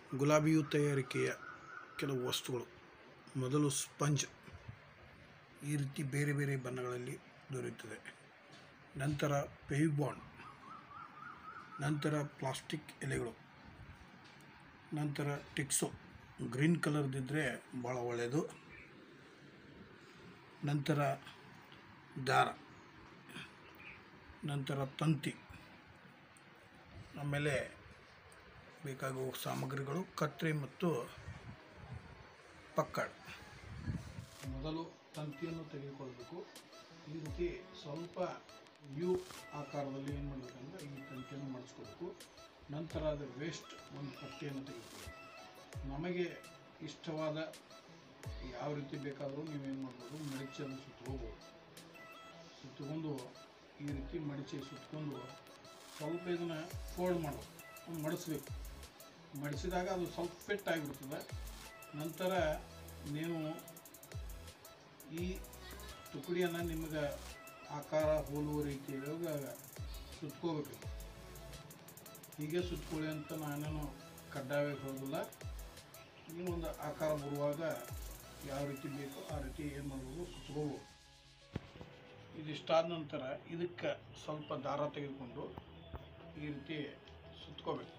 ಗುಲಾಬಿಯು ತಯಾರಿಕೆಯ ಕೆಲವು ವಸ್ತುಗಳು ಮೊದಲು ಸ್ಪಂಜ್ ಈ ರೀತಿ ಬೇರೆ ಬೇರೆ ಬಣ್ಣಗಳಲ್ಲಿ ದೊರೆಯುತ್ತದೆ ನಂತರ ಪೇವ್ ಬಾಂಡ್ ನಂತರ ಪ್ಲಾಸ್ಟಿಕ್ ಎಲೆಗಳು ನಂತರ ಟಿಕ್ಸೋ ಗ್ರೀನ್ ಕಲರ್ದಿದ್ದರೆ ಭಾಳ ಒಳ್ಳೆಯದು ನಂತರ ದಾರ ನಂತರ ತಂತಿ ಆಮೇಲೆ ಬೇಕಾಗುವ ಸಾಮಗ್ರಿಗಳು ಕತ್ರಿ ಮತ್ತು ಪಕ್ಕಡ್ ಮೊದಲು ತಂತಿಯನ್ನು ತೆಗೆದುಕೊಳ್ಬೇಕು ಈ ರೀತಿ ಸ್ವಲ್ಪ ಯು ಆಕಾರದಲ್ಲಿ ಏನು ಮಾಡಬೇಕಂದ್ರೆ ಈ ತಂತಿಯನ್ನು ಮಾಡಿಸ್ಕೋಬೇಕು ನಂತರ ಅದರ ವೇಸ್ಟ್ ಒಂದು ಪಟ್ಟಿಯನ್ನು ತೆಗೆದುಕೊಳ್ಳಿ ನಮಗೆ ಇಷ್ಟವಾದ ಯಾವ ರೀತಿ ಬೇಕಾದರೂ ನೀವೇನು ಮಾಡ್ಬೋದು ಮಡಿಚನ್ನು ಸುತ್ತಕೋಬೋದು ಸುತ್ತಕೊಂಡು ಈ ರೀತಿ ಮಡಿಚಿ ಸುತ್ತಕೊಂಡು ಸ್ವಲ್ಪ ಇದನ್ನು ಫೋಲ್ಡ್ ಮಾಡಬೇಕು ಮಡಿಸ್ಬೇಕು ಮಡಿಸಿದಾಗ ಅದು ಸ್ವಲ್ಪ ಫಿಟ್ ಆಗಿಬಿಡ್ತದೆ ನಂತರ ನೀವು ಈ ತುಕಡಿಯನ್ನು ನಿಮಗೆ ಆಕಾರ ಹೋಲುವ ರೀತಿಯೊಳಗೆ ಸುತ್ಕೋಬೇಕು ಹೀಗೆ ಸುತ್ಕೊಳ್ಳಿ ಅಂತ ನಾನೇನು ಕಡ್ಡಾಯವಾಗಿ ಹೇಳೋದಿಲ್ಲ ಈ ಒಂದು ಆಕಾರ ಬರುವಾಗ ಯಾವ ರೀತಿ ಬೇಕೋ ಆ ರೀತಿ ಏನು ಮಾಡ್ಬೋದು ಸುತ್ಕೋಬೋದು ಇದಿಷ್ಟಾದ ನಂತರ ಇದಕ್ಕೆ ಸ್ವಲ್ಪ ದಾರ ತೆಗೆದುಕೊಂಡು ಈ ರೀತಿ ಸುತ್ಕೋಬೇಕು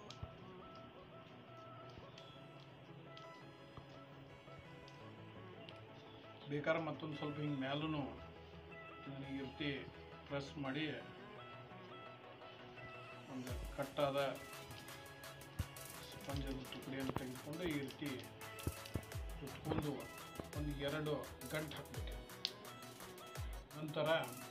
ಬೇಕಾದ್ರೆ ಮತ್ತೊಂದು ಸ್ವಲ್ಪ ಹಿಂಗೆ ಮ್ಯಾಲೂ ಈ ರೀತಿ ಪ್ರೆಸ್ ಮಾಡಿ ಒಂದು ಕಟ್ಟಾದ ಸ್ಪಂಜದ ತುಕಡಿಯನ್ನು ತೆಗೆದುಕೊಂಡು ಈ ರೀತಿ ಸುತ್ಕೊಂಡು ಒಂದು ಎರಡು ಗಂಟು ಹಾಕಬೇಕು ನಂತರ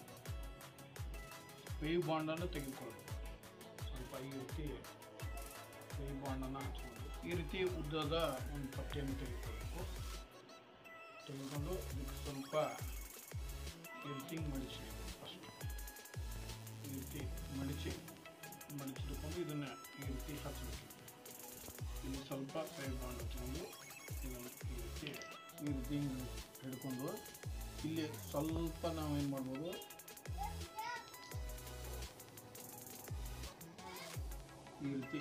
ವೇವ್ ಬಾಂಡನ್ನು ತೆಗೆದುಕೊಳ್ಳಬೇಕು ಸ್ವಲ್ಪ ಈ ರೀತಿ ವೇವ್ ಬಾಂಡನ್ನು ಹಚ್ಕೊಂಡು ಈ ರೀತಿ ಉದ್ದದ ಒಂದು ಪಟ್ಟಿಯನ್ನು ತೆಗೆದುಕೊಳ್ಬೇಕು ತೆಗೆದುಕೊಂಡು ಇದಕ್ಕೆ ಸ್ವಲ್ಪ ಈ ರೀತಿ ಮಡಿಸಿ ಫಸ್ಟ್ ಈ ರೀತಿ ಮಡಿಸಿ ಮಡಿಸಿಟ್ಕೊಂಡು ಇದನ್ನು ಈ ರೀತಿ ಹಚ್ಚಬೇಕು ಇಲ್ಲಿ ಸ್ವಲ್ಪ ವೇವ್ ಬಾಂಡ್ ಹಚ್ಕೊಂಡು ಇದನ್ನು ಈ ರೀತಿ ಈ ರೀತಿ ಹಿಂಗೆ ಹಿಡ್ಕೊಂಡು ಇಲ್ಲಿ ಸ್ವಲ್ಪ ನಾವೇನು ಮಾಡ್ಬೋದು ಈ ರೀತಿ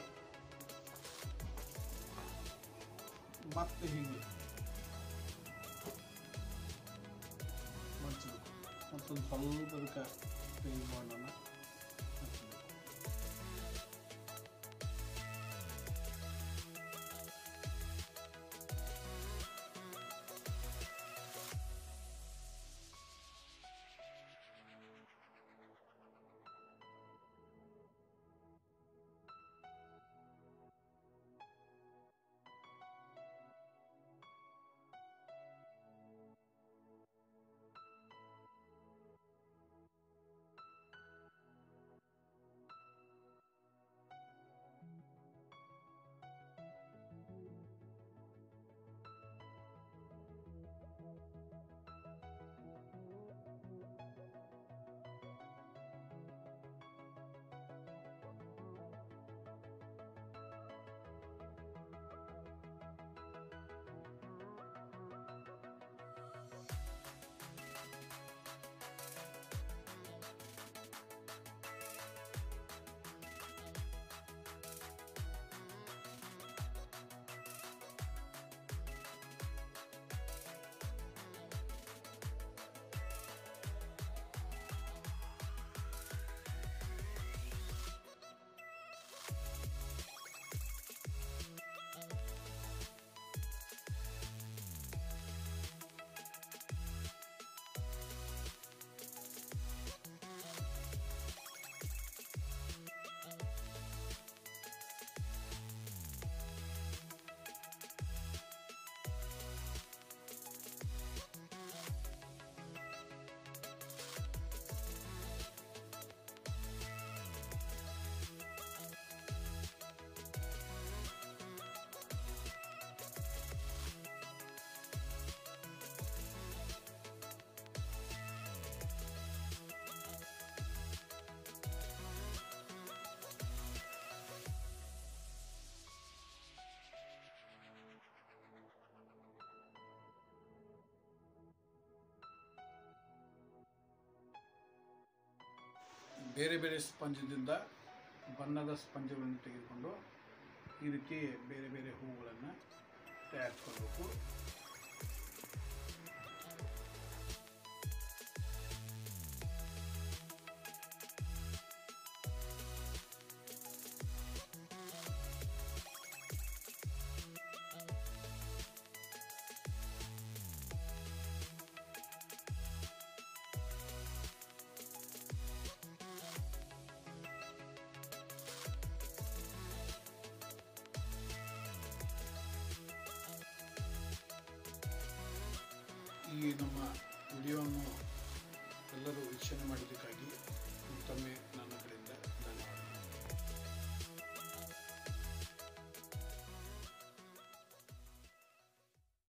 ಮತ್ತೆ ಹೀಗೆ ಮಡಿಸ್ಬೇಕು ಮತ್ತೊಂದು ಸ್ವಲ್ಪ ಅದಕ್ಕೆ ಪೇಂಟ್ ಬಾಂಡನ್ನು ಹಚ್ಚಬೇಕು ಬೇರೆ ಬೇರೆ ಸ್ಪಂಜದಿಂದ ಬಣ್ಣದ ಸ್ಪಂಜಗಳನ್ನು ತೆಗೆದುಕೊಂಡು ಈ ರೀತಿ ಬೇರೆ ಬೇರೆ ಹೂಗಳನ್ನು ತಯಾರಿಸ್ಕೊಳ್ಬೇಕು ಈ ನಮ್ಮ ವಿಡಿಯೋವನ್ನು ಎಲ್ಲರೂ ವೀಕ್ಷಣೆ ಮಾಡಿದ್ದಕ್ಕಾಗಿ ಮತ್ತೊಮ್ಮೆ